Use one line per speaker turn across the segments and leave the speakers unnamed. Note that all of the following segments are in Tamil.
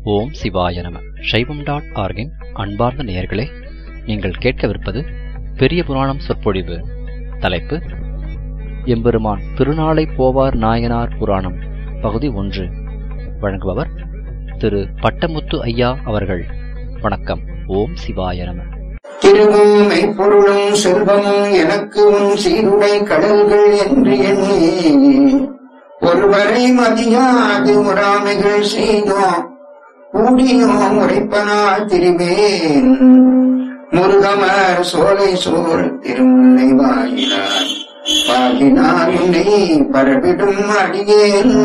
ஓம் சிவாய நம சைவம் டாட் ஆர்கின் அன்பார்ந்த நேயர்களே நீங்கள் கேட்கவிருப்பது பெரிய புராணம் சொற்பொழிவு தலைப்பு எம்பெருமான் திருநாளை போவார் நாயனார் புராணம் பகுதி ஒன்று வழங்குபவர் திரு பட்டமுத்து ஐயா அவர்கள் வணக்கம் ஓம் சிவாய நம
திருவும் மெய்ப்பொருளும் செல்வமும் எனக்கு உன் சீருடை கடல்கள் என்று எண்ணி ஒருவரை மதியாது முறாமைகள் செய்தோம் கூடியோம் உரைப்பனால் திரிவேன் முருகமர் சோலை சோழ் திருமுல்லை வாயினார் பாகினார் உன்னை பரவிடும் அடியேன்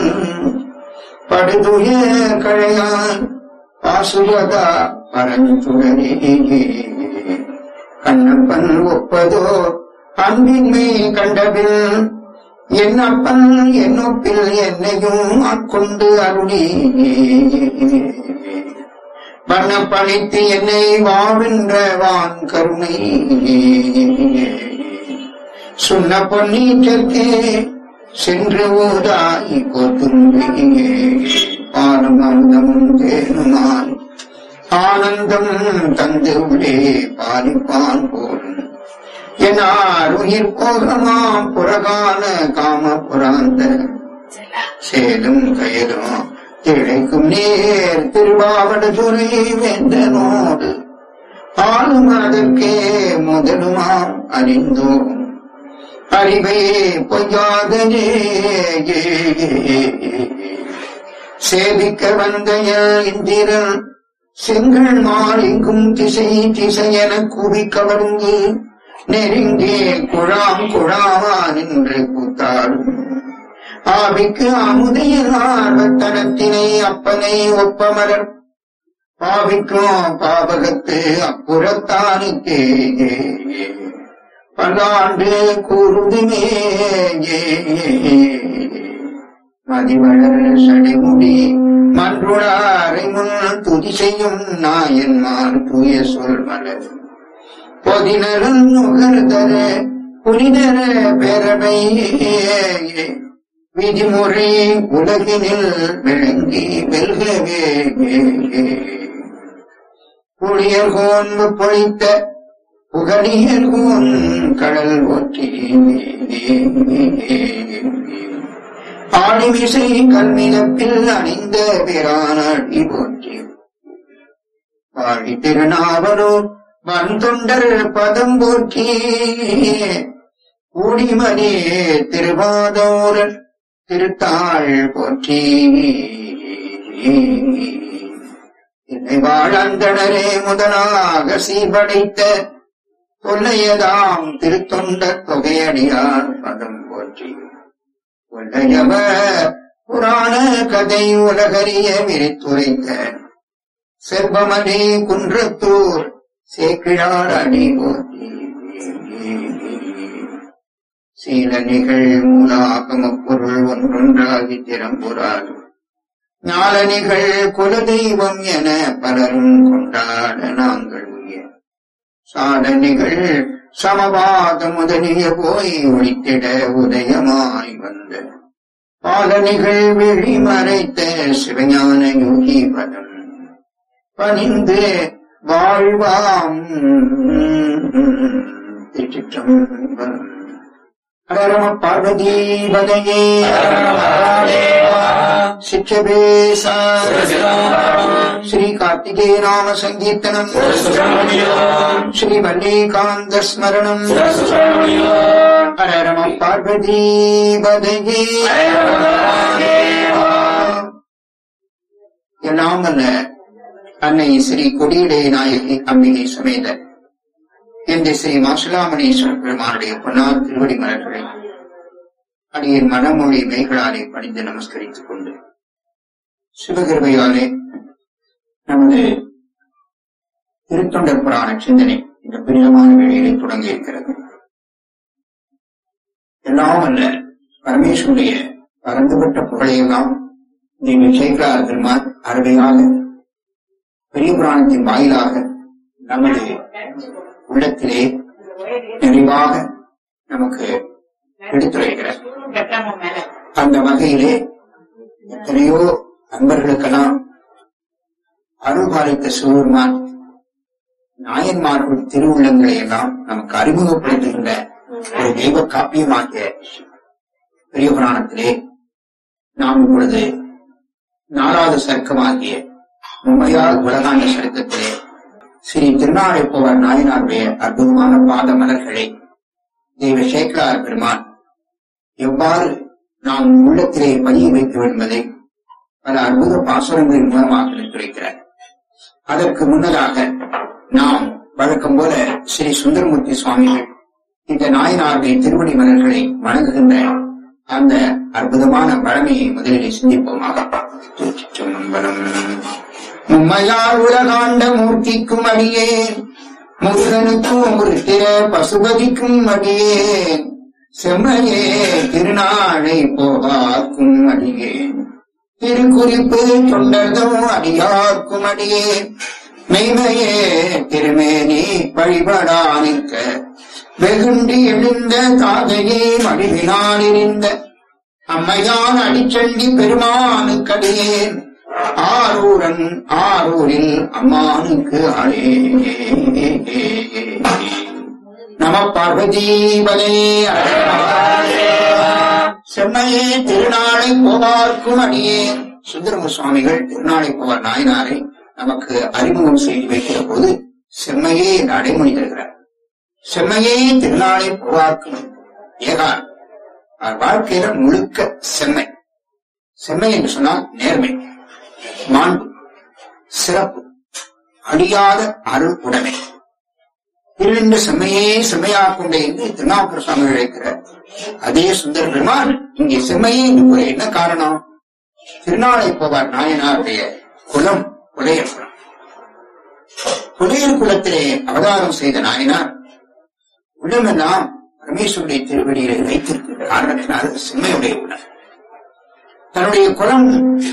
படுதுய கழையான் பாசுவதா பரஞ்சுடரே கண்ணப்பன் ஒப்பதோ அன்பின்மை கண்டபில் என்னப்பன் என்னொப்பில் என்னையும் ஆட்கொண்டு அருளி வண்ணப்பணித்து என்னை வாழ்கின்ற வான் கருணை சொன்ன பொன்னீற்றற்கே சென்று ஓதாய் கோத்தும்பே பாலும் அந்தமும் தேனுமான் ஆனந்தம் தந்து உள்ளே பாலிப்பான் போல் என்னார் உயிர் போகமாம் புறகான காம புராந்த சேலும் கயலும் இழைக்கும் நேர் திருவாவடு துறை வேந்தனோடு ஆளும் அதற்கே முதலுமாம் அறிந்தோம் அறிவே பொய்யாதனே சேவிக்க வந்த இந்திரன் செங்கல் மாறிங்கும் திசை திசையென கூவி கவர்ந்து நெருங்கே குழாம் குழாமா நின்று கூத்தாடும் ஆவிக்கு அமுதையில் ஆர்வத்தனத்தினை அப்பனை ஒப்பமரர் பாவிக்கும் பாவகத்து அப்புறத்தானுக்கே பல்லாண்டு கூறுதுமே மதிவளர் சடைமுடி மன்றுளாரை முன் துதி செய்யும் நாயன்மார் தூய சொல் மலர் பொதினரும் நுகர்தர புனிதர பேரவை விதிமுறை உலகினில் விளங்கி வெல்கவே புளியர்கோன் பொழித்த புகழியர்கோன் கடல் ஒற்றி ஆணிமிசை கல்மிதப்பில் அணிந்த பிரானடி போற்றி பாடி திருநாவலூர் வந்தொண்டர் பதம் போற்றி கூடிமணி திருவாதோர் திருத்தாள் போற்றி என்னை வாழந்தனரே முதலாக சீர்படைத்த தொல்லையதாம் திருத்தொண்ட தொகையடியார் பதம் போற்றி கொள்ளையவ புராண கதை உலகறிய விரித்துரைத்த செவ்வமணி குன்றத்தூர் சேக்கிழார் அணி போற்றி சீலனிகள் மூலாகம பொருள் ஒன்றொன்றாகி திறம்புறாது ஞாலனிகள் குலதெய்வம் என பலரும் கொண்டாட நாங்கள் உய சாதனைகள் சமவாத முதலிய போய் ஒழித்திட உதயமாய் வந்த பாலனிகள் விழி மறைத்த சிவஞான யோகி பதம் பணிந்து வாழ்வாம் திருச்சிற்றம்பலம் ஹரம பார்வதி பதையே சிற்றபேசா ஸ்ரீ கார்த்திகே நாம சங்கீர்த்தனம் ஸ்ரீ வல்லிகாந்த ஸ்மரணம் ஹரம பார்வதி பதையே எல்லாம் அல்ல அன்னை ஸ்ரீ கொடியிலே நாயகி அம்பிகை சமேத என்ற ஸ்ரீ மாசுலாமணீஸ்வர பெருமானுடைய பொன்னார் திருவடி மலர்களை அடியின் மனமொழி மெய்களாலே பணிந்து நமஸ்கரித்துக் கொண்டு சிவகிருபையாலே நமது திருத்தொண்டர் புராண சிந்தனை இந்த பிரியமான வேளையிலே தொடங்க இருக்கிறது எல்லாம் அல்ல பரமேஸ்வருடைய பறந்துபட்ட புகழையெல்லாம் தெய்வ சேகரார் பெருமான் அருமையாக பெரிய புராணத்தின் வாயிலாக நமது உள்ளத்திலே நிறைவாக நமக்கு எடுத்துரைக்கிறார் அந்த வகையிலே எத்தனையோ நண்பர்களுக்கெல்லாம் அருள்பாலித்த சிவபெருமான் நாயன்மார்கள் திருவுள்ளங்களை எல்லாம் நமக்கு அறிமுகப்படுத்துகின்ற ஒரு தெய்வ காப்பியமாகிய பெரிய புராணத்திலே நாம் இப்பொழுது நாலாவது சர்க்கமாகிய உண்மையால் உலகாண்ட சரித்திரத்திலே ஸ்ரீ திருநாளைப்பவர் நாயனாருடைய அற்புதமான பாத மலர்களை தெய்வ சேக்கலார் பெருமான் எவ்வாறு நாம் உள்ளத்திலே பதிய வைக்க வேண்டும் என்பதை பல அற்புத பாசுரங்களின் மூலமாக எடுத்துரைக்கிறார் அதற்கு முன்னதாக நாம் வழக்கம் போல ஸ்ரீ சுந்தரமூர்த்தி சுவாமிகள் இந்த நாயனாருடைய திருவடி மலர்களை வணங்குகின்ற அந்த அற்புதமான பழமையை முதலில் சிந்திப்போமாக திருச்சிற்றம்பலம். மும்மையார் உலகாண்ட மூர்த்திக்கும் அடியேன் முருகனுக்கும் முருத்திர பசுபதிக்கும் அடியேன் செம்மையே திருநாளை போகாக்கும் அடியேன் திருக்குறிப்பு தொண்டர்தும் அடியார்க்கும் அடியேன் மெய்மையே திருமேனி வழிபடா நிற்க வெகுண்டி எழுந்த தாதையே மடிவினால் இருந்த அம்மையான் அடிச்சண்டி பெருமானுக்கடியேன் ஆரூரன் ஆரூரில் அம்மானுக்கு அழே நம பார்வதீபலே செம்மையே திருநாளை போவார்க்கும் அடியேன் சுந்தரம சுவாமிகள் திருநாளை போவார் நாயனாரை நமக்கு அறிமுகம் செய்து வைக்கிற போது செம்மையே என்ற அடைமொழி தருகிறார் செம்மையே திருநாளை போவார்க்கும் ஏகான் அவர் வாழ்க்கையில முழுக்க செம்மை செம்மை என்று சொன்னால் நேர்மை மாண்பு சிறப்பு அழியாத அருள் உடைமை இருந்த செம்மையே செம்மையாக கொண்டே என்று திருநாவுக்கர சுவாமி அழைக்கிறார் அதே சுந்தர பெருமான் இங்கே செம்மையே என்று கூற என்ன காரணம் திருநாளை போவார் நாயனாருடைய குலம் புலையர் குலம் புலையர் குலத்திலே அவதாரம் செய்த நாயனார் உள்ளமெல்லாம் பரமேஸ்வருடைய திருவடியிலே வைத்திருக்கின்ற காரணத்தினால் அது செம்மையுடைய உணர் தன்னுடைய குலம்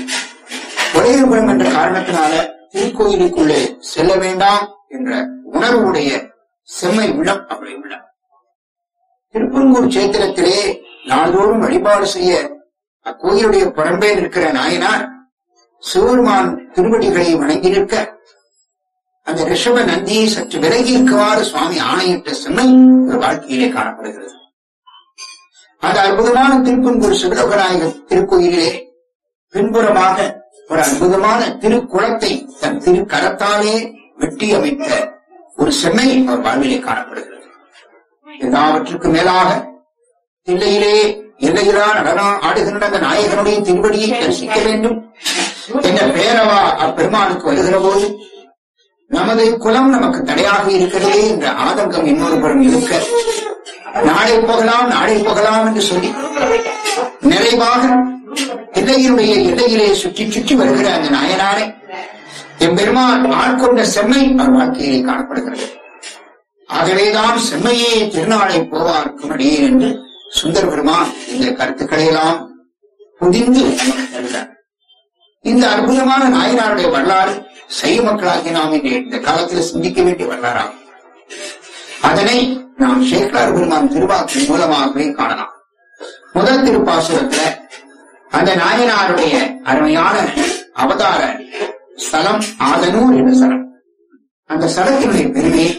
ஒரே குலம் என்ற காரணத்தினால திருக்கோயிலுக்குள்ளே செல்ல வேண்டாம் என்ற உணர்வுடைய செம்மை உள்ளம் அவருடைய உள்ளம் திருப்பங்கூர் சேத்திரத்திலே நாள்தோறும் வழிபாடு செய்ய அக்கோயிலுடைய புறம்பே இருக்கிற நாயனார் சிவருமான் திருவடிகளை வணங்கி நிற்க அந்த ரிஷப நந்தியை சற்று விலகி இருக்குமாறு சுவாமி ஆணையிட்ட செம்மை ஒரு வாழ்க்கையிலே காணப்படுகிறது அந்த அற்புதமான திருப்பன்கூர் சிவலோகநாயகர் திருக்கோயிலிலே பின்புறமாக ஒரு அற்புதமான திருக்குளத்தை தன் திருக்கரத்தாலே வெட்டி அமைத்த ஒரு செம்மை அவர் வாழ்விலே காணப்படுகிறது எல்லாவற்றுக்கும் மேலாக தில்லையிலே எல்லையிலா நடனம் ஆடுகின்ற அந்த நாயகனுடைய திருவடியை தரிசிக்க வேண்டும் என்ற பேரவா அப்பெருமானுக்கு வருகிற போது நமது குலம் நமக்கு தடையாக இருக்கிறதே என்ற ஆதங்கம் இன்னொரு புறம் இருக்க நாளை போகலாம் நாளை போகலாம் என்று சொல்லி நிறைவாக எல்லையினுடைய எல்லையிலே சுற்றி சுற்றி வருகிற அந்த நாயனாரை எம்பெருமான் ஆட்கொண்ட செம்மை அவர் வாழ்க்கையிலே காணப்படுகிறது ஆகவேதான் செம்மையே திருநாளை போவார்க்கும் அடியேன் என்று சுந்தர பெருமான் இந்த கருத்துக்களை எல்லாம் புதிந்து நமக்கு தருகிறார் இந்த அற்புதமான நாயனாருடைய வரலாறு சைவ மக்களாகிய நாம் இன்று இந்த காலத்தில் சிந்திக்க வேண்டிய வரலாறாகும் அதனை நாம் சேக்கலார் பெருமான் திருவாக்கின் மூலமாகவே காணலாம் முதல் திருப்பாசுரத்துல அந்த நாயனாருடைய அருமையான அவதார ஸ்தலம் ஆதனூர் என்ற ஸ்தலம் அந்த ஸ்தலத்தினுடைய பெருமையை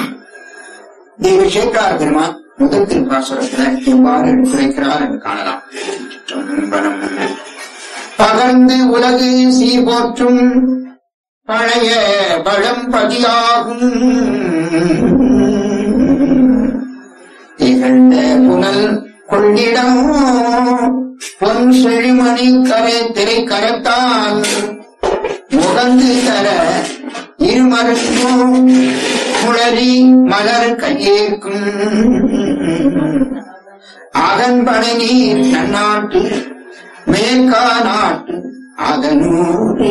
தெய்வ சேக்கலார் பெருமான் முதல் திருப்பாசுரத்துல இவ்வாறு எடுத்துரைக்கிறார் என்று காணலாம் சிற்றம்பலம். பகர்ந்து உலகு சீர்போற்றும் பழைய பழம்பதியாகும் திகழ்ந்த புனல் கொள்ளிடம் பொன் செழிமணி கரை திரை கரத்தான் முகந்து தர இருமருங்கும் முளரி மலர் கையேற்கும் அகன்படை நீர் நன்னாட்டு மேற்கா நாட்டு அதனூரே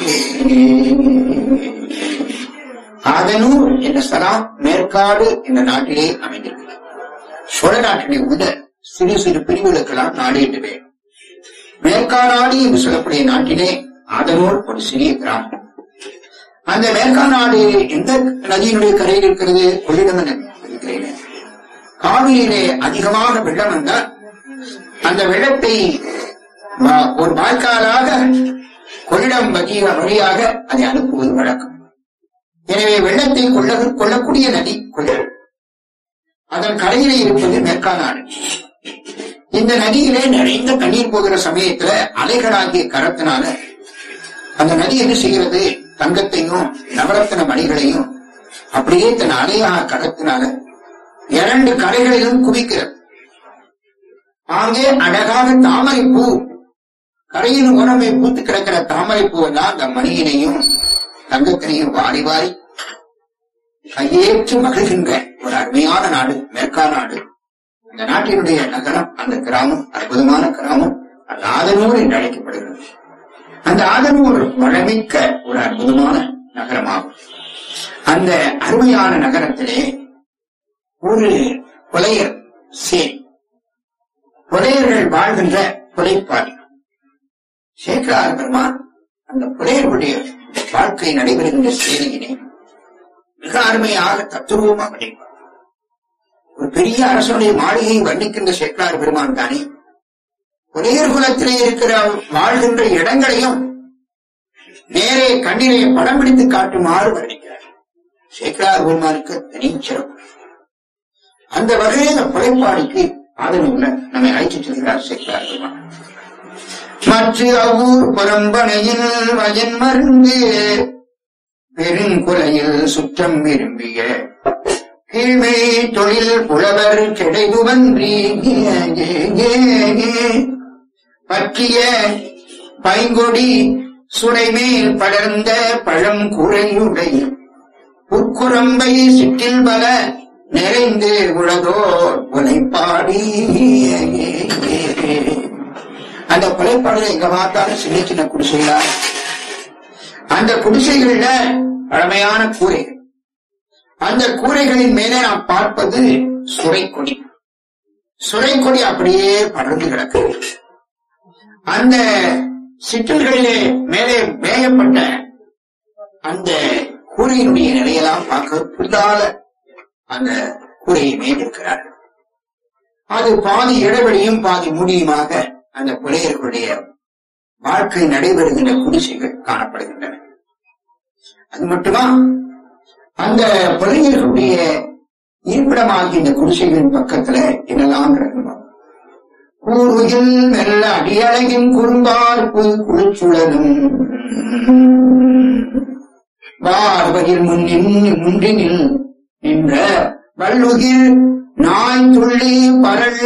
அதனூர் என்ற ஸ்தலம் மேற்காடு என்ற நாட்டிலே அமைந்திருக்கிறது சோழ நாட்டிலே உள்ள சிறு சிறு பிரிவுகளுக்கெல்லாம் நாடு என்று பெயர் மேற்காநாடு என்று சொல்லக்கூடிய நாட்டிலே ஆதனூர் ஒரு சிறிய கிராமம் அந்த மேற்காநாடு எந்த நதியினுடைய கரையில் இருக்கிறது கொள்ளிடம் நதி இருக்கிறேன் காவிரியிலே அதிகமாக வெள்ளம் வந்தால் அந்த வெள்ளத்தை வா- ஒரு வாய்க்காலாக கொள்ளிடம் வழிய வழியாக அதை அனுப்புவது வழக்கம் எனவே வெள்ளத்தை கொள்ள கொள்ளக்கூடிய நதி கொள்ளிடம் அதன் கரையிலே இருப்பது மேற்காநாடு இந்த நதியிலே நிறைந்த தண்ணீர் போகிற சமயத்துல அலைகளாகிய கரத்தினால அந்த நதி என்ன செய்கிறது தங்கத்தையும் நவரத்தின மணிகளையும் அப்படியே தன் அலையாக கடத்தினால இரண்டு கரைகளிலும் குவிக்கிறது ஆங்கே அழகாக தாமரை பூ கரையின் உரமை பூத்து கிடக்கிற தாமரை பூவெல்லாம் அந்த மணியினையும் தங்கத்தினையும் வாரி வாரி கையேற்று மகிழ்கின்ற ஒரு அருமையான நாடு மேற்கா நாடு அந்த நாட்டினுடைய நகரம் அந்த கிராமம் அற்புதமான கிராமம் அது ஆதனூர் என்று அழைக்கப்படுகிறது அந்த ஆதனூர் வளமிக்க ஒரு அற்புதமான நகரமாகும் அந்த அருமையான நகரத்திலே ஒரு கொலையர் சேன் புலையர்கள் வாழ்கின்ற புலைப்பாடி சேக்கரார் பெருமான் அந்த புலையர்களுடைய வாழ்க்கை நடைபெறுகின்ற சேனையினை மிக அருமையாக தத்துருவமாக வடிப்பார் ஒரு பெரிய அரசனுடைய மாளிகையை வர்ணிக்கின்ற சேக்கரார் பெருமான் தானே புலையர் குலத்திலே இருக்கிற வாழ்கின்ற இடங்களையும் நேரே கண்ணிலே படம் பிடித்து காட்டுமாறு வர்ணிக்கிறார் சேக்கரார் பெருமானுக்கு தனி சிறப்பு அந்த வகையில் அந்த புலைப்பாடிக்கு ஆதரவுள்ள நம்மை அழைத்துச் செல்கிறார் சேக்கரார் பெருமான் மற்ற அவ்வூர் பரம்பனையில் வயன் மருந்து பெருங்குலையில் சுற்றம் விரும்பிய கீழ்மை தொழில் புலவர் கிடைதுவன்றி பற்றிய பைங்கொடி சுடைமேல் படர்ந்த பழம் குறையுடைய புற்குரம்பை சிற்றில் பல நிறைந்து உலகோர் புலைப்பாடி அந்த புலைப்பாடுல எங்க பார்த்தாலும் சின்ன சின்ன குடிசைகளா அந்த குடிசைகள்ல பழமையான கூரைகள் அந்த கூரைகளின் மேலே நாம் பார்ப்பது சுரைக்கொடி சுரைக்கொடி அப்படியே படர்ந்து கிடக்கிறது அந்த சிற்றல்களிலே மேலே மேயப்பட்ட அந்த கூரையினுடைய நிலையெல்லாம் பார்க்க புல்லால அந்த கூரையை மேய்ந்திருக்கிறார்கள் அது பாதி இடைவெளியும் பாதி முடியுமாக அந்த புலையர்களுடைய வாழ்க்கை நடைபெறுகின்ற குடிசைகள் காணப்படுகின்றன அது மட்டுமா அந்த புலையர்களுடைய இருப்பிடமாகிய இந்த குடிசைகளின் பக்கத்துல என்னெல்லாம் கிடக்கணும் கூறுகில் மெல்ல அடியழகின் குறும்பார்ப்பு குளிச்சுழலும் பார்வையில் முன்னின் முன்றினில் நின்ற வள்ளுகில் நாய் துள்ளி பரல்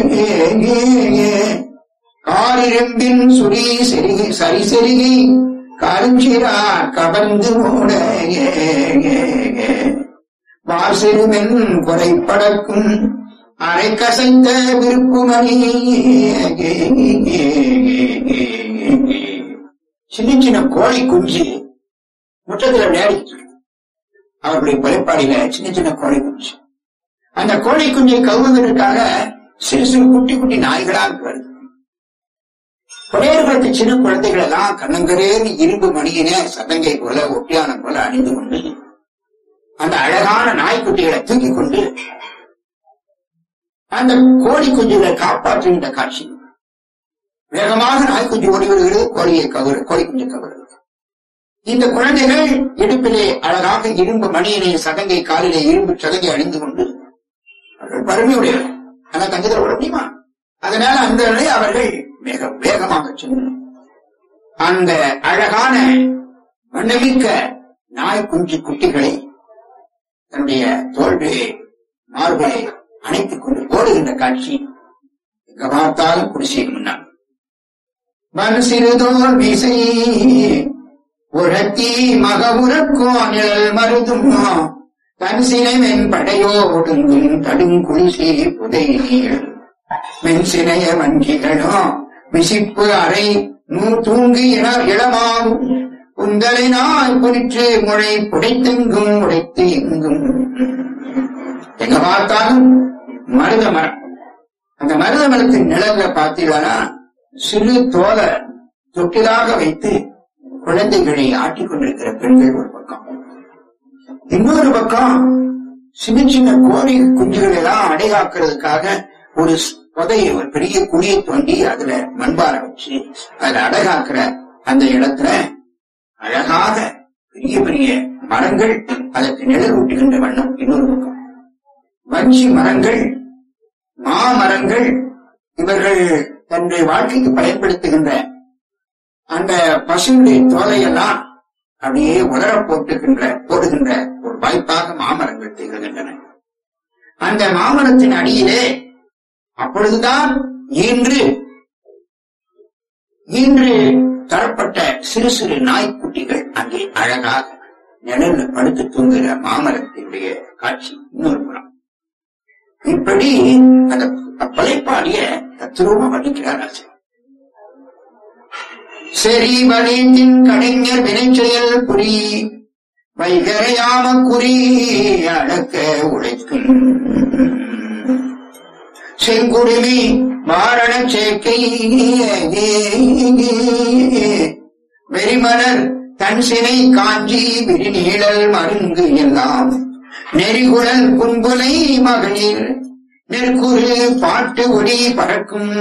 காரிரம்பின் சுரி செருகி சரி செருகி கருஞ்சிரார் கவர்ந்து ஓட வாசிறுமென் குறைப்படக்கும் அரை கசைந்த விருப்புமணி சின்ன சின்ன கோழி குஞ்சு முற்றத்துல விளையாடிட்டு இருக்கு. அவர்களுடைய படைப்பாடியில சின்ன சின்ன கோழி குஞ்சு அந்த கோழி குஞ்சை கவுவதற்காக சிறு சிறு குட்டி குட்டி நாய்களாக வருது புலையர்களுக்கு சின்ன குழந்தைகள் எல்லாம் கண்ணங்கரேன்னு இரும்பு மணியின சதங்கை போல ஒட்டியான போல அணிந்து கொண்டு அந்த அழகான நாய்க்குட்டிகளை தூக்கிக் கொண்டு அந்த கோழி குஞ்சுகளை காப்பாற்றுகின்ற காட்சி வேகமாக நாய்க்குஞ்சு ஓடி வருகிறது கோழியை கவரு கோழி குஞ்சு கவருகிறது இந்த குழந்தைகள் இடுப்பிலே அழகாக இரும்பு மணியினை சதங்கை காலிலே இரும்பு சதங்கை அணிந்து கொண்டு அவர்கள் வறுமையுடையவர்கள் ஆனா தங்கத்தில் விட முடியுமா அதனால அந்த நிலை அவர்கள் மிக வேகமாக சென்று அந்த அழகான வண்ணமிக்க நாய் குஞ்சு குட்டிகளை தன்னுடைய தோல்வியை மார்பிலே அணைத்துக் கொண்டு ஓடுகின்ற காட்சி எங்க பார்த்தாலும் குடிசைக்கு முன்னால் மண் சிறுதோல் விசை உரத்தி மகவுரக்கோ நிழல் மருதும் தன் சினைவென் படையோ ஒடுங்கும் தடுங்குளிசே புதை நீள் மென் சினைய வங்கிகளோ விசிப்பு அறை நூ தூங்கி இள இளமாவும் உந்தலை நாய் புனிற்று முளை புடைத்தெங்கும் உடைத்து எங்கும் எங்க பார்த்தாலும் மருத மரம் அந்த மருத மரத்தின் நிழல்ல பார்த்தீங்கன்னா சிறு தோலை தொட்டிலாக வைத்து குழந்தைகளை ஆட்டிக் கொண்டிருக்கிற பெண்கள் ஒரு பக்கம் இன்னொரு பக்கம் சின்ன சின்ன கோழி குஞ்சுகளை எல்லாம் அடைகாக்கிறதுக்காக ஒரு ஸ்- புதையை ஒரு பெரிய குழியை தோண்டி அதுல மண்பானை வச்சு அதுல அடைகாக்கிற அந்த இடத்துல அழகாக பெரிய பெரிய மரங்கள் அதற்கு நிழல் ஊட்டுகின்ற வண்ணம் இன்னொரு பக்கம் வஞ்சி மரங்கள் மாமரங்கள் இவர்கள் தன்னுடைய வாழ்க்கைக்கு பயன்படுத்துகின்ற அந்த பசுடைய தோலையெல்லாம் அப்படியே உலர போட்டுகின்ற போடுகின்ற ஒரு வாய்ப்பாக மாமரங்கள் திகழ்கின்றன அந்த மாமரத்தின் அடியிலே அப்பொழுதுதான் இன்று இன்று தரப்பட்ட சிறு சிறு நாய்க்குட்டிகள் அங்கே அழகாக நிழல்ல படுத்து தூங்குகிற மாமரத்தினுடைய காட்சி இன்னொரு புறம் இப்படி அந்த பழைப்பாடிய தத்துருவமா வர்ணிக்கிறார் ஆசிரியர் செறி வலிந்தின் கடைஞர் வினைச்செயல் புரி வைகரையாம குறி அடக்க உழைக்கும் செங்குடுமி மாரண சேக்கை வெறிமலர் தன் சினை காஞ்சி விரிநீழல் மருங்கு எல்லாம் நெறிகுழல் குன்புலை மகளிர் நெற்குறு பாட்டு ஒடி பறக்கும்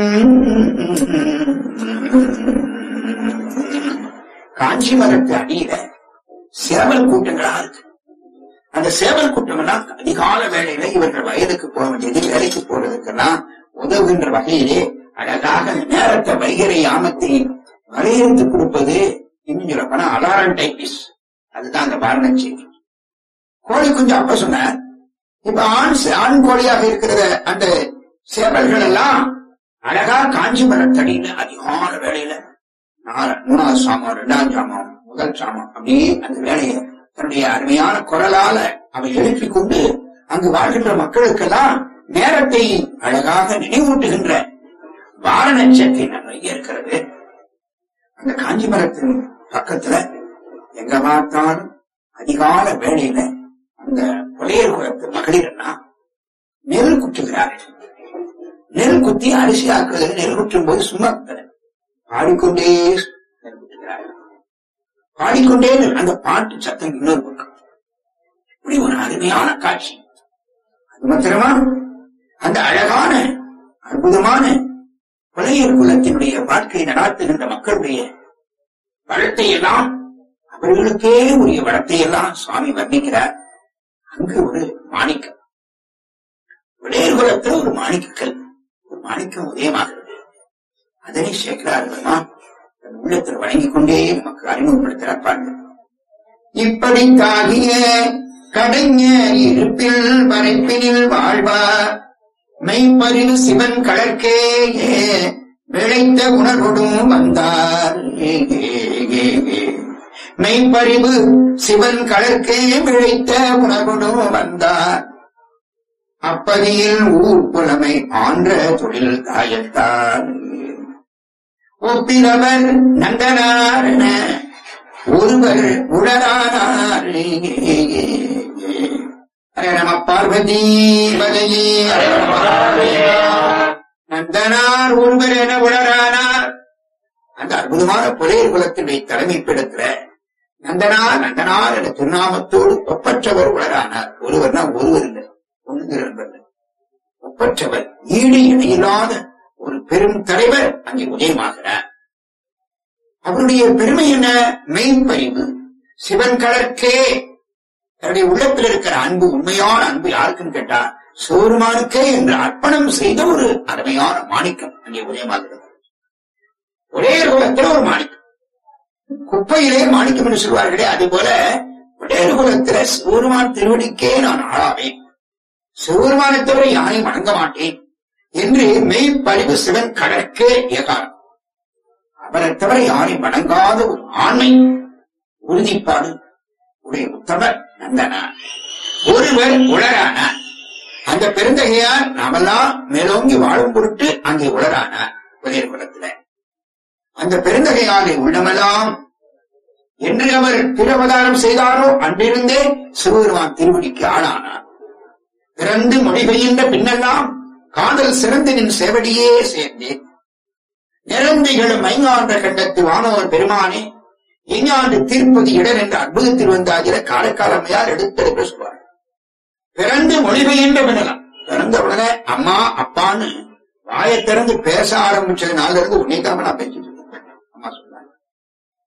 காஞ்சி மரத்து அடியில சேவல் கூட்டங்களா இருக்கு அந்த சேவல் கூட்டம் எல்லாம் அதிகால வேளையில இவர்கள் வயதுக்கு போக வேண்டியது வேலைக்கு போறதுக்கெல்லாம் உதவுகின்ற வகையிலே அழகாக நேரத்தை வைகரை யாமத்தை வரையறுத்து கொடுப்பது இன்னும் சொல்ல போனா அலாரம் டைபிஸ் அதுதான் அந்த வாரண செய்தி கோழி குஞ்சு அப்ப சொன்னார் இப்ப ஆண் சே- ஆண் கோழியாக இருக்கிற அந்த சேவல்கள் எல்லாம் அழகா காஞ்சி மரத்தடியில அதிகால வேளையில நாலு மூணாவது சாமம் ரெண்டாவது சாமம் முதல் சாமம் அப்படியே அந்த வேலையை தன்னுடைய அருமையான குரலால அவை எழுப்பிக் கொண்டு அங்கு வாழ்கின்ற மக்களுக்கெல்லாம் நேரத்தை அழகாக நினைவூட்டுகின்ற வாரணச்சத்தை நிறைய இருக்கிறது அந்த காஞ்சி மரத்தின் பக்கத்துல எங்க பார்த்தாலும் அதிகால வேளையில அந்த புலையர் குலத்து மகளிர்னா நெல் குத்துகிறார்கள் நெல் குத்தி அரிசி ஆக்குறது நெல் குற்றும் போது சும்மா குத்தல. பாடிக்கொண்டே நெல் குத்துகிறார்கள் பாடிக்கொண்டே நெல்- அந்த பாட்டு சத்தம் இன்னொரு பக்கம் இப்படி ஒரு அருமையான காட்சி அது மாத்திரமா அந்த அழகான அற்புதமான புலையர் குலத்தினுடைய வாழ்க்கையை நடாத்துகின்ற மக்களுடைய வளத்தை எல்லாம் அவர்களுக்கே உரிய வளத்தை எல்லாம் சுவாமி வர்ணிக்கிறார் அங்கு ஒரு மாணிக்கம் விளையர் குலத்தில் ஒரு மாணிக்கக்கல் ஒரு மாணிக்கம் உதயமாகிறது அதனை சேர்க்கிறார்கள் தன் உள்ளத்தில் வழங்கிக் கொண்டே நமக்கு அறிமுகப்படுத்துகிறார் பாருங்க இப்படி தாகிய கடைஞ இருப்பில் மறைப்பினில் வாழ்வார் மெய்ப்பறிவு சிவன் கழற்கே விளைத்த உணர்வொடும் வந்தார் மெய்ப்பறிவு சிவன் கழற்கே விளைத்த உணர்வொடும் வந்தார் அப்பதியில் ஊர் புலமை ஆன்ற தொழில் தாயத்தார் ஒப்பிலவர் நந்தனாரண ஒருவர் உடரானார் ஹரே நம பார்வதி பதையே நந்தனார் ஒருவர் என உடரானார் அந்த அற்புதமான புலையர் குலத்தினுடைய தலைமைப்பிடத்துல நந்தனார் நந்தனார் என்ற திருநாமத்தோடு ஒப்பற்றவர் உலரானார் ஒருவர்னா ஒருவர் இல்லை ஒன்று என்பது ஒப்பற்றவர் ஈடு இணையில்லாத ஒரு பெரும் தலைவர் அங்கே உதயமாகிறார் அவருடைய பெருமை என்ன மெய்ப்பறிவு சிவன் கலர்க்கே தன்னுடைய உள்ளத்தில் இருக்கிற அன்பு உண்மையான அன்பு யாருக்குன்னு கேட்டா சோருமானுக்கே என்று அர்ப்பணம் செய்த ஒரு அருமையான மாணிக்கம் அங்கே உதயமாகிறது ஒரே குலத்தில் ஒரு மாணிக்கம் குப்பையிலே மாணிக்கம் என்று சொல்வார்களே அது போல ஒரே குலத்தில சிவருமான் திருவடிக்கே நான் ஆளாவேன் சிவருமானை தவிர யாரையும் வணங்க மாட்டேன் என்று மெய்ப்பறிவு சிவன் கடற்கே ஏகாரம் அவரை தவிர யாரையும் வணங்காத ஒரு ஆண்மை உறுதிப்பாடு உடைய உத்தமர் நந்தனார் ஒருவர் உளரானார் அந்த பெருந்தகையார் நாமெல்லாம் மேலோங்கி வாழும் பொருட்டு அங்கே உளரானார் உதயர் குலத்துல அந்த பெருந்தகையாரை உள்ளமெல்லாம் என்று அவர் திருவதாரம் செய்தாரோ அன்றிருந்தே சிவபெருமான் திருவடிக்கு ஆளானார் பிறந்து மொழி பெய்கின்ற பின்னெல்லாம் காதல் சிறந்து நின் சேவடியே சேர்ந்தேன் நிறந்தைகளும் ஐங்காண்ட கண்டத்து வானவர் பெருமானே எஞ்ஞாண்டு தீர்ப்பது இடர் என்ற அற்புதத்தில் வந்தாகிற காலக்காலமையார் எடுத்தெடுக்க சொல்வார் பிறந்து மொழி பெய்கின்ற பின்னலாம் பிறந்த உடனே அம்மா அப்பான்னு வாயை திறந்து பேச ஆரம்பிச்சதுனால இருந்து உன்னைக்காம நான் பேசிட்டு இருக்கேன் அம்மா சொன்னாங்க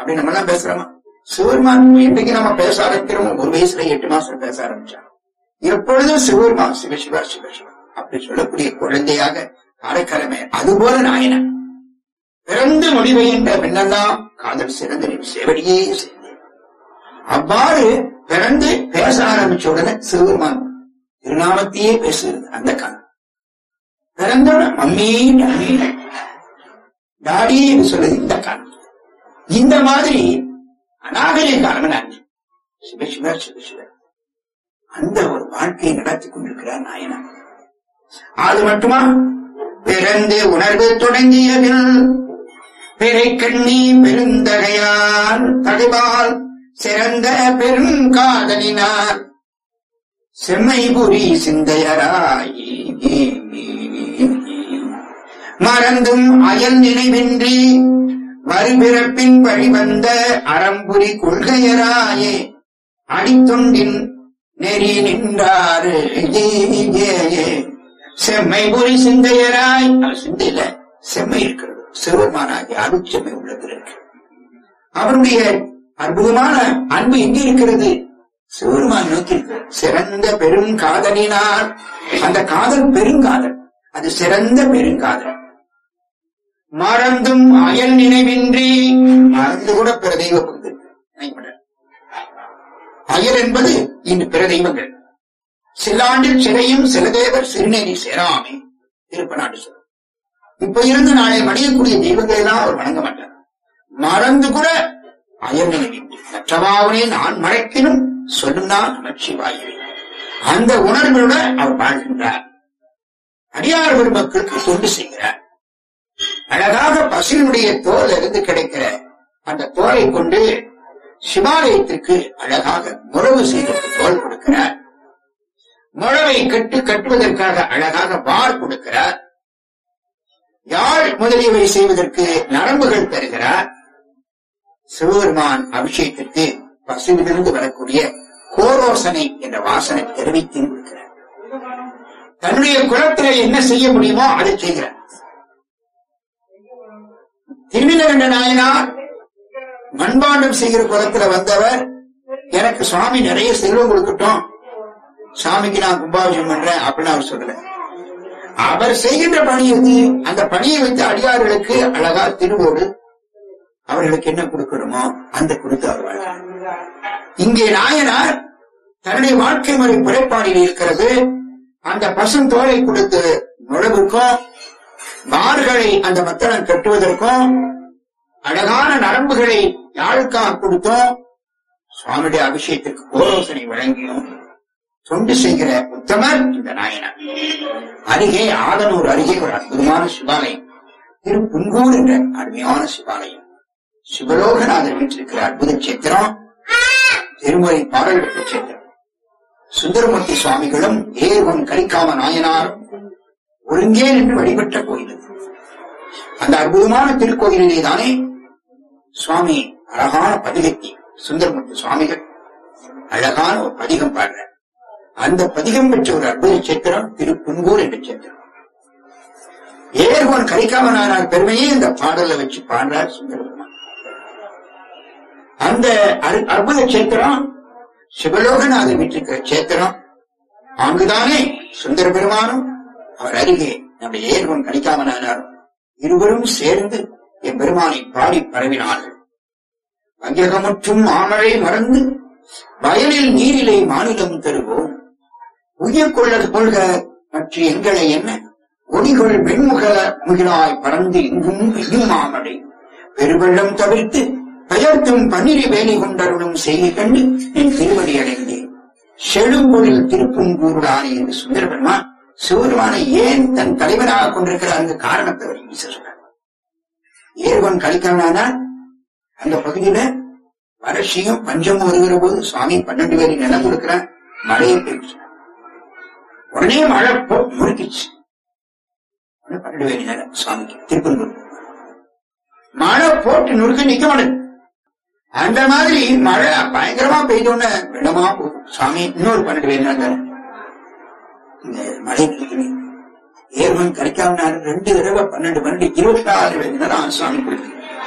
அப்படி நம்ம எல்லாம் பேசுறோமா சிவருமான் என்னைக்கு நம்ம பேச ஆரம்பிக்கிறோமோ ஒரு வயசுல எட்டு மாசம் பேச ஆரம்பிச்சாங்க எப்பொழுதும் சிவருமான் சிவசிவா சிவசிவா அப்படி சொல்லக்கூடிய குழந்தையாக காரைக்காலமே அதுபோல நாயனன் பிறந்து முடிவையின்ற பின்னெல்லாம் காதல் சிறந்த செவடியே செய்தேன் அவ்வாறு பிறந்து பேச ஆரம்பிச்ச உடனே சிவருமான் திருநாமத்தையே பேசுகிறது அந்த காலம் பிறந்தோட மம்மி டாடி டாடி என்று சொல்றது இந்த காலம் இந்த மாதிரி அநாகரிக காலம் நான் சிவசிவ சிவசிவ அந்த ஒரு வாழ்க்கையை நடத்தி கொண்டிருக்கிறார் நாயனா அது மட்டுமா பிறந்து உணர்வு தொடங்கியதில் பிறை கண்ணி பெருந்தகையார் தகைவால் சிறந்த பெருங்காதலினார் செம்மைபுரி சிந்தையராய் மறந்தும் அயல் நினைவின்றி மறுபிறப்பின் வழிவந்த அறம்புரி கொள்கையராயே அடித்தொண்டின் நெறி நின்றாரு ஏ, ஏ, ஏ. செம்மைபுரி சிந்தையராய் அவர் சிந்தையில செம்மை இருக்கிறது சிவபெருமானாகிய அருட்செம்மை உள்ளத்தில் இருக்கு அவருடைய அற்புதமான அன்பு எங்கே இருக்கிறது சிவபெருமான் நோக்கி இருக்கிறது. சிறந்த பெரும் காதலினார் அந்த காதல் பெருங்காதல் அது சிறந்த பெருங்காதல் மறந்தும் அயல் நினைவின்றி மறந்து கூட பிற தெய்வ பங்கு நினைப்பட அயல் என்பது இன்று பிற தெய்வங்கள் சில்லாண்டில் சிறையும் சிலதேவர் சிறுநேரி சேராமே திருப்பநாட்டு சொல்லும் இப்ப இருந்து நாளை மடியக்கூடிய தெய்வங்களை எல்லாம் அவர் வணங்க மாட்டார் மறந்து கூட அயல் நினைவின்றி மற்றவாவனே நான் மறைக்கினும் சொல்லுனா நமச்சிவாயுவே அந்த உணர்வுடன் அவர் வாழ்கின்றார் அடியார் பெருமக்களுக்கு தொண்டு செய்கிறார் அழகாக பசுவினுடைய தோல் இருந்து கிடைக்கிற அந்த தோலை கொண்டு சிவாலயத்திற்கு அழகாக முறவு செய்து தோல் கொடுக்கிறார் முழவை கட்டு கட்டுவதற்காக அழகாக வார் கொடுக்கிறார் யாழ் முதலியவை செய்வதற்கு நரம்புகள் தருகிறார் சிவபெருமான் அபிஷேகத்திற்கு பசுவிலிருந்து வரக்கூடிய கோரோசனை என்ற வாசனை தெரிவித்து கொடுக்கிறார் தன்னுடைய குலத்திலே என்ன செய்ய முடியுமோ அதை செய்கிறார் திருநிலகண்ட நாயனார் மண்பாண்டம் செய்கிற குலத்துல வந்தவர் எனக்கு சுவாமி நிறைய செல்வம் கொடுக்கட்டும் சாமிக்கு நான் கும்பாபிஷேகம் பண்றேன் அப்படின்னு அவர் சொல்லல அவர் செய்கின்ற பணி எது அந்த பணியை வைத்து அடியார்களுக்கு அழகா திருவோடு அவர்களுக்கு என்ன கொடுக்கணுமோ அந்த கொடுத்து அவர் வாழ்ந்தார். இங்கே நாயனார் தன்னுடைய வாழ்க்கை முறை பிழைப்பாடியில் இருக்கிறது அந்த பசும் தோலை கொடுத்து நுழவுக்கும் மார்களை அந்த மத்தளம் கட்டுவதற்கும் அழகான நரம்புகளை யாழுக்காக கொடுத்தோம் சுவாமியுடைய அபிஷேகத்திற்கு கோரோசனை வழங்கியும் தொண்டு செய்கிற உத்தமர் இந்த நாயனார் அருகே ஆதனூர் அருகே ஒரு அற்புதமான சிவாலயம் திரு புங்கூர் என்ற அருமையான சிவாலயம் சிவலோகநாதர் வீட்டிருக்கிற அற்புத சேத்திரம் திருமுறை பாடல் பெற்ற சேத்திரம் சுந்தரமூர்த்தி சுவாமிகளும் ஏவன் கலிக்காம நாயனாரும் ஒருங்கே நின்று வழிபட்ட கோயில் அது. அந்த அற்புதமான திருக்கோயிலிலே தானே சுவாமி அழகான பதிகத்தை சுந்தரமூர்த்தி சுவாமிகள் அழகான ஒரு பதிகம் பாடுறார் அந்த பதிகம் பெற்ற ஒரு அற்புத சேத்திரம் திரு புன்கூர் என்ற சேத்திரம் ஏர்கோன் கரிகாமனார் பெருமையை இந்த பாடல்ல வச்சு பாடுறார் சுந்தரபெருமான் அந்த அற்- அற்புத சேத்திரம் சிவலோகநாதர் வீட்டிருக்கிற சேத்திரம் அங்குதானே சுந்தர பெருமானும் அவர் அருகே நம்முடைய ஏர்வன் கணிக்காமனாரும் இருவரும் சேர்ந்து எம்பெருமானை பாடி பரவினார்கள் வஞ்சகமுற்றும் மாமழை மறந்து வயலில் நீரிலே மாநிலம் தருவோம் உயிர் கொள்ள கொள்க மற்ற எங்களை என்ன ஒடிகள் வெண்முக முகிலாய் பறந்து இங்கும் பெய்யும் மாமழை பெருவெள்ளம் தவிர்த்து பெயர்த்தும் பன்னிரி வேலி கொண்டருளும் செய்தி கண்டு என் திருவடி அடைந்தேன் செழும்பொழில் திருப்புங்கூருடானே என்று சுந்தரபெருமா சிவபெருமானை ஏன் தன் தலைவனாக கொண்டிருக்கிறார் அந்த காரணத்தை அவர் ஈச சொன்னார் ஏர்வன் கலிக்கானா அந்த பகுதியில வறட்சியும் பஞ்சமும் வருகிற போது சுவாமி பன்னெண்டு பேரை நிலம் கொடுக்கிறார் மழையை பெய்ச்சு உடனே மழை போ முறுக்கிச்சு உடனே பன்னெண்டு பேரை நிலம் சுவாமிக்கு திருப்பங்கூர் மழை போட்டு நுறுக்க நிக்க மாட்டேன் அந்த மாதிரி மழை பயங்கரமா பெய்தோன்னு விடமா போகும் சாமி இன்னொரு பன்னெண்டு பேர் இருந்தாங்க இந்த மழை பெய்யுது ஏர்மன் கிடைக்காம ரெண்டு தடவை பன்னெண்டு பன்னெண்டு இருபத்தி ஆறு பேர் தான் சுவாமி கொடுத்து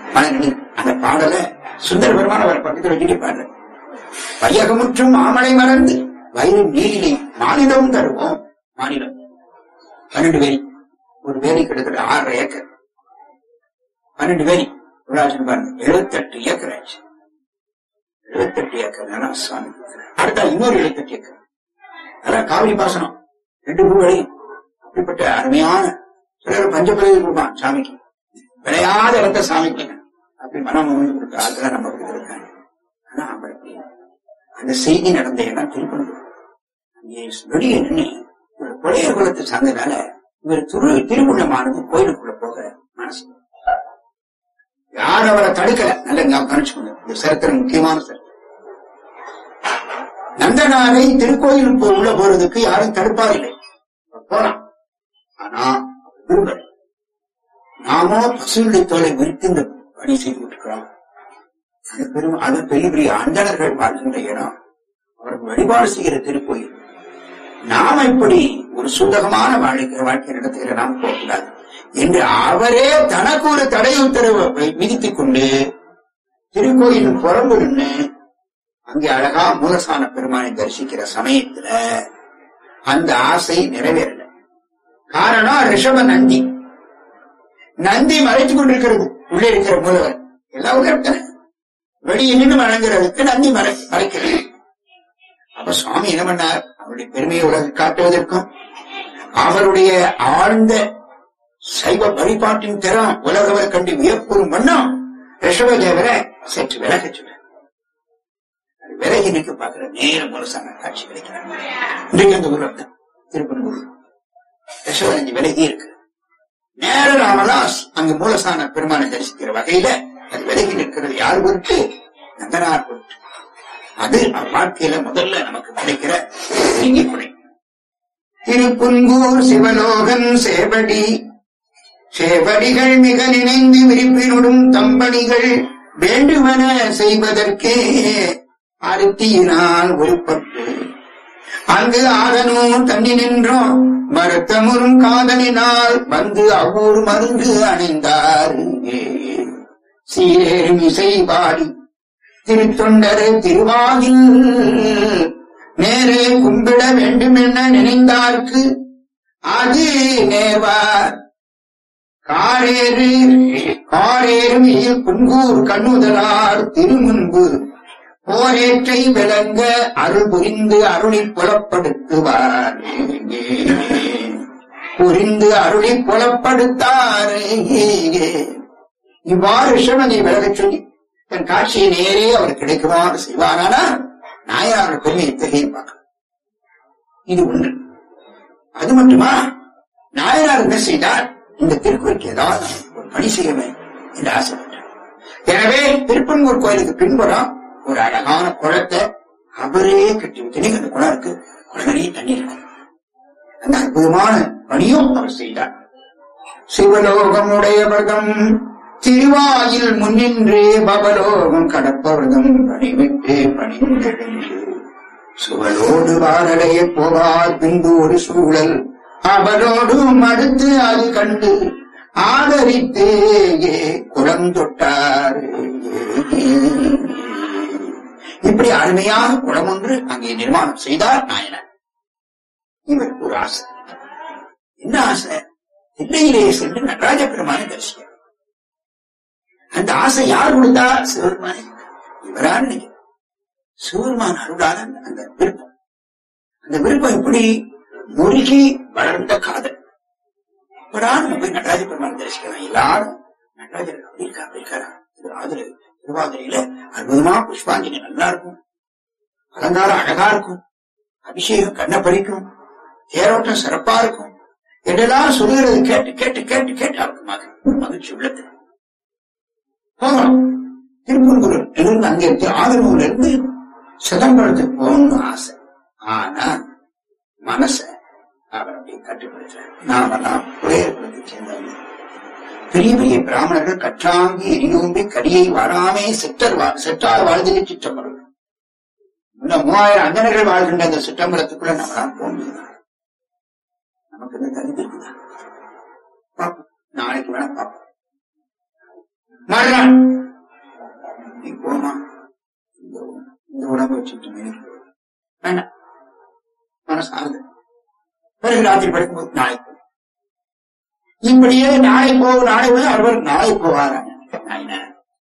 பழனி அந்த பாடல சுந்தர பெருமான அவர் பக்கத்தில் வச்சுட்டு பாடுற வையகமுற்றும் மாமலை மறந்து வயிறு நீரிலே மாநிலம் தருவோம் மாநிலம் பன்னெண்டு வேலி ஒரு வேலி கிட்டத்தட்ட ஆறரை ஏக்கர் பன்னெண்டு வேலி விழாசன் பாருங்க எழுபத்தெட்டு ஏக்கர் ஆச்சு எழுபத்தெட்டு ஏக்கர் நிலம் சுவாமி அடுத்தா இன்னொரு எழுபத்தெட்டு ஏக்கர் அதான் காவிரி பாசனம் ரெண்டு பூ விளையும் அப்படிப்பட்ட அருமையான சிலர் பஞ்சபிரதி கொடுப்பான் சாமிக்கு விளையாத இடத்த சாமிக்கு அப்படி மனம் உணர்ந்து கொடுத்த ஆட்கள் நம்ம கொடுத்துருக்காங்க ஆனா அப்படி அந்த செய்தி நடந்த இடம் திருப்பணம் அங்கே வெளியே நின்று இவர் கொலையர் குலத்தை சார்ந்ததால இவர் திரு திருவுள்ளமானது கோயிலுக்குள்ள போக மனசு யாரும் அவரை தடுக்கல நல்ல ஞாபகம் கணிச்சுக்கோங்க இந்த சரித்திரம் முக்கியமான சரித்திரம் நந்தனாரை திருக்கோயிலுக்கு உள்ள போறதுக்கு யாரும் தடுப்பாரில்லை போலாம் ஆனா விரும்பல நாமோ பசுவிலை தோலை விரித்து இந்த பணி செய்து விட்டுக்கிறோம் அது பெரும் அது பெரிய பெரிய அந்தணர்கள் வாழ்கின்ற இடம் அவருக்கு வழிபாடு செய்கிற திருக்கோயில் நாம இப்படி ஒரு சுத்தகமான வாழ்க்கை வாழ்க்கை நடத்துகிற நாம் போகக்கூடாது என்று அவரே தனக்கு ஒரு தடை உத்தரவு விதித்துக் கொண்டு திருக்கோயில் புறம்பு நின்று அங்கே அழகா மூலசான பெருமானை தரிசிக்கிற சமயத்துல அந்த ஆசை நிறைவேறல காரணம் ரிஷப நந்தி நந்தி மறைத்துக் கொண்டிருக்கிறது உள்ளே இருக்கிற மூலவர் எல்லாம் உயர்த்தன வெளியே நின்று வழங்குறதுக்கு நந்தி மறை மறைக்கிறது அப்ப சுவாமி என்ன பண்ணார் அவருடைய பெருமையை உலக காட்டுவதற்கும் அவருடைய ஆழ்ந்த சைவ வழிபாட்டின் திறம் உலகவர் கண்டு வியப்புறும் வண்ணம் ரிஷபதேவரை சற்று விலகச் சொன்னார் விலகி நிற்க பார்க்கிற நேர முரசான காட்சி கிடைக்கிறார் இன்றைக்கு அந்த ஊர் தான் திருப்பனூர் ரிஷபரஞ்சி விலகி இருக்கு நேர ராமதாஸ் அங்கு மூலசான பெருமானை தரிசிக்கிற வகையில அது விலகி நிற்கிறது யார் பொருட்டு நந்தனார் பொருட்டு அது அவர் வாழ்க்கையில முதல்ல நமக்கு கிடைக்கிற நீங்கி குறை திருப்புன்கூர் சிவலோகன் சேவடி சேவடிகள் மிக நினைந்து விரிப்பினுடும் தம்படிகள் வேண்டுமென செய்வதற்கே அருத்தியினால் உருப்பட்டு அங்கு ஆதனும் தண்ணி நின்றோம் மருத்தமுறும் காதலினால் வந்து அவ்வூர் மருந்து அணிந்தார் சீரேறும் இசை பாடி திருத்தொண்டர் திருவாயில் நேரே கும்பிட வேண்டுமென நினைந்தார்க்கு அது நேர்வார் காரேறு காரேறும் இயில் குங்கூர் கண்ணுதலார் திருமுன்பு போரேற்றை விளங்க அருள் புரிந்து அருளி புலப்படுத்துவார் புரிந்து அருளி புலப்படுத்தார் இவ்வாறு ரிஷபனை விலகச் சொல்லி தன் காட்சியை நேரே அவர் கிடைக்குமாறு செய்வாரானா நாயார் பெருமை இத்தகைய பார்க்க இது ஒன்று அது மட்டுமா நாயனார் என்ன செய்தார் இந்த திருக்குறளுக்கு ஏதாவது ஒரு பணி செய்ய வேண்டும் என்று ஆசைப்பட்டார் எனவே திருப்பன்கூர் கோயிலுக்கு பின்புறம் ஒரு அழகான குளத்தை அவரே கட்டி வைத்து அந்த குளம் இருக்கு குளம் நிறைய தண்ணி இருக்கு அந்த அற்புதமான பணியும் அவர் செய்தார் சிவலோகம் உடையவர்தம் திருவாயில் முன்னின்றே பவலோகம் கடப்பவர்தம் பணிவிட்டு பணிந்தெழுந்து சுவலோடு வாரடைய போவார் பின்பு ஒரு சூழல் அவரோடும் அடுத்து அது கண்டு ஆதரித்து குளம் தொட்டார் இப்படி அருமையான குளம் ஒன்று அங்கே நிர்மாணம் செய்தார் நாயனர் இவருக்கு ஒரு ஆசை என்ன ஆசை தில்லையிலே சென்று நடராஜ பெருமானை தரிசிக்க அந்த ஆசை யார் கொடுத்தா சிவபெருமானை இவரான நினைக்கிறேன் சிவபெருமான் அருளான அந்த விருப்பம் அந்த விருப்பம் எப்படி முருகி வளர்ந்த காதல் இப்படா நம்ம போய் நடராஜ பெருமான் தரிசிக்கலாம் எல்லாரும் நடராஜர் அப்படி இருக்கா அப்படி இருக்காரா திருவாதிரை திருவாதிரையில அற்புதமா புஷ்பாஞ்சலி நல்லா இருக்கும் அலங்காரம் அழகா இருக்கும் அபிஷேகம் கண்ணை பறிக்கும் தேரோட்டம் சிறப்பா இருக்கும் என்றெல்லாம் சொல்லுகிறது கேட்டு கேட்டு கேட்டு கேட்டு அவருக்கு மகிழ் மகிழ்ச்சி உள்ளது போகணும் திருப்பூர் இருந்து அங்க இருந்து ஆதரவுல இருந்து சிதம்பரத்துக்கு போகணும்னு ஆசை ஆனா மனச அவர் அப்படியே கட்டுப்படுத்துறார் நாமெல்லாம் ஒரே குலத்தை சேர்ந்தவங்க பெரிய பெரிய பிராமணர்கள் கற்றாங்கி எரியோம்பி கடியை வராமே செற்றர் வா- செற்றார் வாழ்ந்தது சிற்றம்பரம் இன்னும் மூவாயிரம் அந்தனர்கள் வாழ்கின்ற அந்த சிற்றம்பலத்துக்குள்ள நம்மளாம் போக முடியுமா நமக்கு இந்த தகுதி இருக்குதா பார்ப்போம் நாளைக்கு வேணா பார்ப்போம் மறுநாள் நீ போமா இந்த இந்த உடம்பு வச்சுட்டு வேலைக்கு போ. வேண்டாம் மனசு ஆகுது பிறகு ராத்திரி படுக்கும்போது நாளைக்கு போ. இப்படியே நாளை போகும் நாளை போய் அவர் நாளை போவாரா